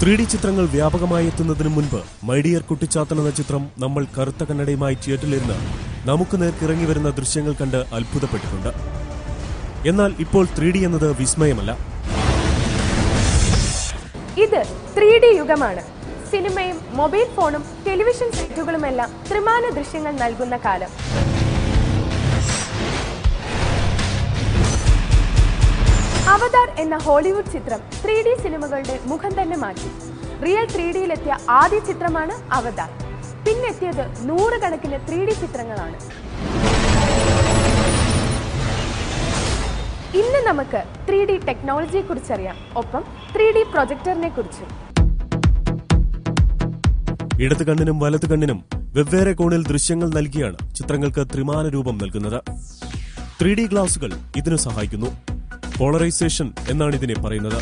three D ചിത്രങ്ങൾ വ്യാപകമായി എത്തുന്നതിന് മുൻപ് മൈഡിയർ കുട്ടിച്ചാത്തൻ എന്ന ചിത്രം നമ്മൾ കറുത്ത കണ്ണടയുമായി തിയേറ്ററിലിരുന്ന് നമുക്ക് നേർക്കിറങ്ങി വരുന്ന ദൃശ്യങ്ങൾ കണ്ട് അത്ഭുതപ്പെട്ടിട്ടുണ്ട് എന്നാൽ ഇപ്പോൾ ത്രീ ഡി എന്നത് വിസ്മയമല്ല ഇത് ത്രീ ഡി യുഗമാണ് സിനിമയും മൊബൈൽ ഫോണും ടെലിവിഷൻ സെറ്റുകളുമെല്ലാം ത്രിമാന ദൃശ്യങ്ങൾ നൽകുന്ന കാലം അവതാർ എന്ന ഹോളിവുഡ് ചിത്രം ത്രീ ഡി സിനിമകളുടെ മുഖം തന്നെ മാറ്റി റിയൽ ത്രീ ഡിയിലെത്തിയ ആദ്യ ചിത്രമാണ് അവതാർ പിന്നെത്തിയത് നൂറുകണക്കിന് ത്രീ ഡി ചിത്രങ്ങളാണ് ഇന്ന് നമുക്ക് ത്രീ ഡി ടെക്നോളജിയെ കുറിച്ചറിയാം ഒപ്പം ത്രീ ഡി പ്രൊജക്ടറിനെ കുറിച്ചും ഇടത് കണ്ണിനും വലത് കണ്ണിനും വെവ്വേറെ കോണിൽ ദൃശ്യങ്ങൾ നൽകിയാണ് ചിത്രങ്ങൾക്ക് ത്രിമാന രൂപം നൽകുന്നത് ത്രീ ഡി ഗ്ലാസുകൾ ഇതിനു സഹായിക്കുന്നു പോളറൈസേഷൻ എന്നാണ് ഇതിനെ പറയുന്നത്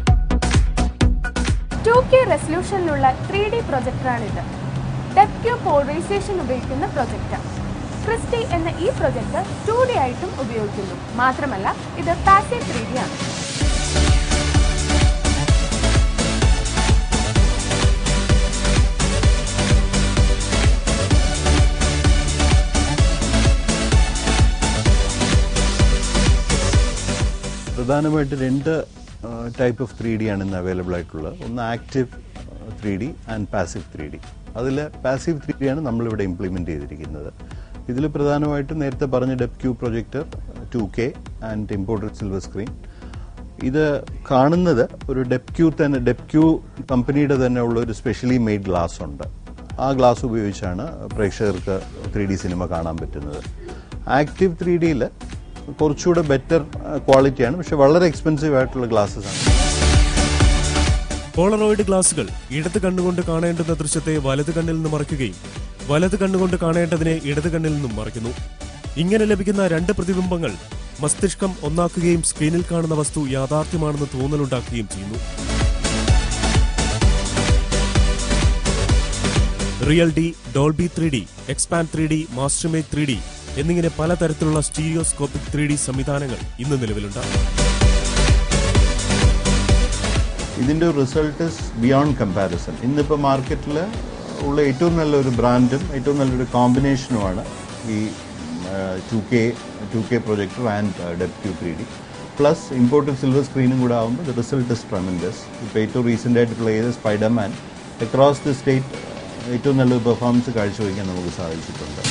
ടു കെ റെസൊല്യൂഷനിലുള്ള ത്രീ ഡി പ്രൊജക്ടറാണിത് ഡെപ് ക്യൂ പോളറൈസേഷൻ ഉപയോഗിക്കുന്ന പ്രൊജക്ടർ ക്രിസ്റ്റി എന്ന ഈ പ്രൊജക്ടർ ടു ഡി ആയിട്ടും ഉപയോഗിക്കുന്നു മാത്രമല്ല ഇത് പാസീവ് ത്രീ ഡി ആണ് പ്രധാനമായിട്ട് രണ്ട് ടൈപ്പ് ഓഫ് ത്രീ ഡി ആണ് ഇന്ന് അവൈലബിൾ ആയിട്ടുള്ളത് ഒന്ന് active three D and passive three D അതിൽ പാസീവ് ത്രീ ഡി ആണ് നമ്മളിവിടെ ഇംപ്ലിമെന്റ് ചെയ്തിരിക്കുന്നത് ഇതിൽ പ്രധാനമായിട്ടും നേരത്തെ പറഞ്ഞ depth Q projector two K and imported silver screen ഇത് കാണുന്നത് ഒരു ഡെപ് ക്യൂ തന്നെ ഡെപ് ക്യൂ കമ്പനിയുടെ തന്നെ ഉള്ള ഒരു സ്പെഷ്യലി മെയ്ഡ് ഗ്ലാസ് ഉണ്ട് ആ ഗ്ലാസ് ഉപയോഗിച്ചാണ് പ്രേക്ഷകർക്ക് ത്രീ ഡി സിനിമ കാണാൻ പറ്റുന്നത് ആക്റ്റീവ് ത്രീ ഡിയിൽ കുറച്ചുകൂടെ ബെറ്റർ ക്വാളിറ്റിയാണ് പക്ഷെ വളരെ എക്സ്പെൻസീവ് ആയിട്ടുള്ള ഗ്ലാസ്സസ് ആണ് പോളറോയിഡ് ഗ്ലാസുകൾ ഇടത് കണ്ണുകൊണ്ട് കാണേണ്ടുന്ന ദൃശ്യത്തെ വലത് കണ്ണിൽ നിന്ന് മറയ്ക്കുകയും വലത് കണ്ണുകൊണ്ട് കാണേണ്ടതിനെ ഇടത് കണ്ണിൽ നിന്നും മറയ്ക്കുന്നു ഇങ്ങനെ ലഭിക്കുന്ന രണ്ട് പ്രതിബിംബങ്ങൾ മസ്തിഷ്കം ഒന്നാക്കുകയും സ്ക്രീനിൽ കാണുന്ന വസ്തു യാഥാർത്ഥ്യമാണെന്ന് തോന്നലുണ്ടാക്കുകയും ചെയ്യുന്നു Real D Dolby three D expand three D മാസ്റ്റർമേഡ് ത്രീ ഡി എന്നിങ്ങനെ പലതരത്തിലുള്ള സ്റ്റീരിയോസ്കോപ്പിക് ത്രീ ഡി സംവിധാനങ്ങൾ ഇന്ന് നിലവിലുണ്ട് ഇതിന്റെ റിസൾട്ട് ബിയോണ്ട് കമ്പാരിസൺ ഇന്നിപ്പോൾ മാർക്കറ്റിൽ ഉള്ള ഏറ്റവും നല്ലൊരു ബ്രാൻഡും ഏറ്റവും നല്ലൊരു കോമ്പിനേഷനുമാണ് ഈ two K two K projector and depth Q three D plus imported silver സ്ക്രീനും കൂടെ ആകുമ്പോൾ ദ റിസൾട്ട് ഇസ് ട്രമെൻഡസ് ഇപ്പോൾ ഏറ്റവും റീസെൻ്റ് ആയിട്ടുള്ള ഏത് സ്പൈഡർമാൻ അക്രോസ് ദി സ്റ്റേറ്റ് ഏറ്റവും നല്ലൊരു പെർഫോമൻസ് കാഴ്ചവെക്കാൻ നമുക്ക് സാധിച്ചിട്ടുണ്ട്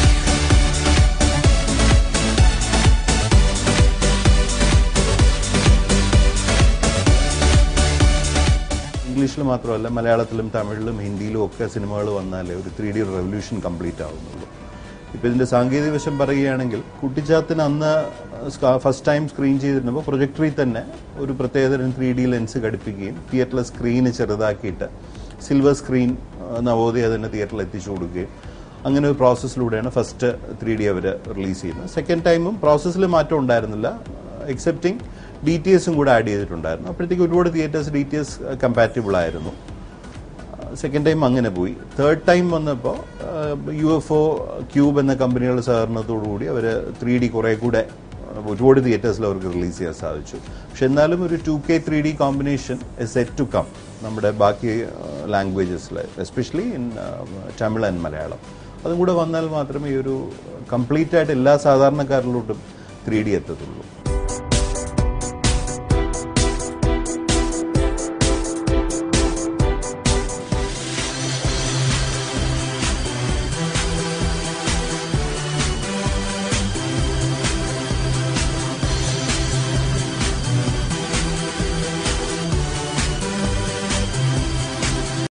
ഇംഗ്ലീഷിൽ മാത്രമല്ല മലയാളത്തിലും തമിഴിലും ഹിന്ദിയിലും ഒക്കെ സിനിമകൾ വന്നാലേ ഒരു ത്രീ ഡി റെവല്യൂഷൻ കംപ്ലീറ്റ് ആവുന്നുള്ളൂ ഇപ്പം ഇതിന്റെ സാങ്കേതിക വശം പറയുകയാണെങ്കിൽ കുട്ടിച്ചാത്തിന് അന്ന് ഫസ്റ്റ് ടൈം സ്ക്രീൻ ചെയ്തിരുന്നപ്പോൾ പ്രൊജക്ടറിൽ തന്നെ ഒരു പ്രത്യേകതരം ത്രീ ഡി ലെൻസ് ഘടിപ്പിക്കുകയും തിയേറ്ററിലെ സ്ക്രീന് ചെറുതാക്കിയിട്ട് സിൽവർ സ്ക്രീൻ നവോദയ തന്നെ തിയേറ്ററിൽ എത്തിച്ചു കൊടുക്കുകയും അങ്ങനെ ഒരു പ്രോസസ്സിലൂടെയാണ് ഫസ്റ്റ് ത്രീ ഡി അവർ റിലീസ് ചെയ്യുന്നത് സെക്കൻഡ് ടൈമും പ്രോസസ്സിൽ മാറ്റം ഉണ്ടായിരുന്നില്ല എക്സെപ്റ്റിംഗ് ഡി ടി എസും കൂടെ ആഡ് ചെയ്തിട്ടുണ്ടായിരുന്നു അപ്പോഴത്തേക്ക് ഒരുപാട് theatres D T S compatible ആയിരുന്നു സെക്കൻഡ് ടൈം അങ്ങനെ പോയി തേർഡ് ടൈം വന്നപ്പോൾ യു എഫ് ഒ ക്യൂബ് എന്ന കമ്പനികളുടെ സഹകരണത്തോടുകൂടി അവർ ത്രീ ഡി കുറേ കൂടെ ഒരുപാട് തിയേറ്റേഴ്സിൽ അവർക്ക് റിലീസ് ചെയ്യാൻ സാധിച്ചു പക്ഷെ എന്നാലും ഒരു two K three D combination set to come നമ്മുടെ ബാക്കി ലാംഗ്വേജസിൽ especially in Tamil and Malayalam അതും കൂടെ വന്നാൽ മാത്രമേ ഈ ഒരു കംപ്ലീറ്റ് ആയിട്ട് എല്ലാ സാധാരണക്കാരിലോട്ടും ത്രീ ഡി എത്തത്തുള്ളൂ